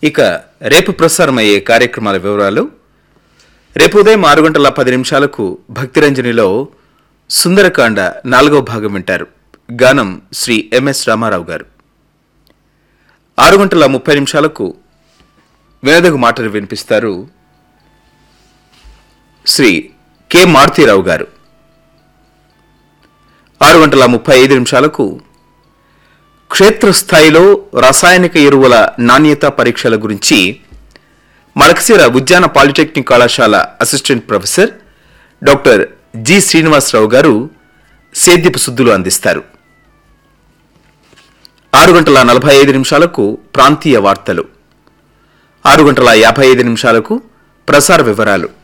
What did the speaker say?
ఇక రేపు ప్రసారమయ్యే కార్యక్రమాల వివరాలు రేపు ఉదయం ఆరు గంటల పది నిమిషాలకు భక్తిరంజనిలో సుందరకాండ నాలుగో భాగం వింటారు గానం శ్రీ ఎంఎస్ రామారావు గారు ఆరు గంటల ముప్పై నిమిషాలకు వేదగు మాటలు వినిపిస్తారు శ్రీ కె మారుతీరావు గారు ఆరు గంటల ముప్పై ఐదు నిమిషాలకు క్షేత్రస్థాయిలో రసాయనిక ఎరువుల నాణ్యత పరీక్షల గురించి మలకసీర ఉద్యాన పాలిటెక్నిక్ కళాశాల assistant professor doctor G Srinivasarao గారు సేద్యపు సుద్దులు అందిస్తారు ఆరు గంటల నలభై ఐదు నిమిషాలకు ప్రాంతీయ వార్తలు ఆరు గంటల యాభై ఐదు నిమిషాలకు ప్రసార వివరాలు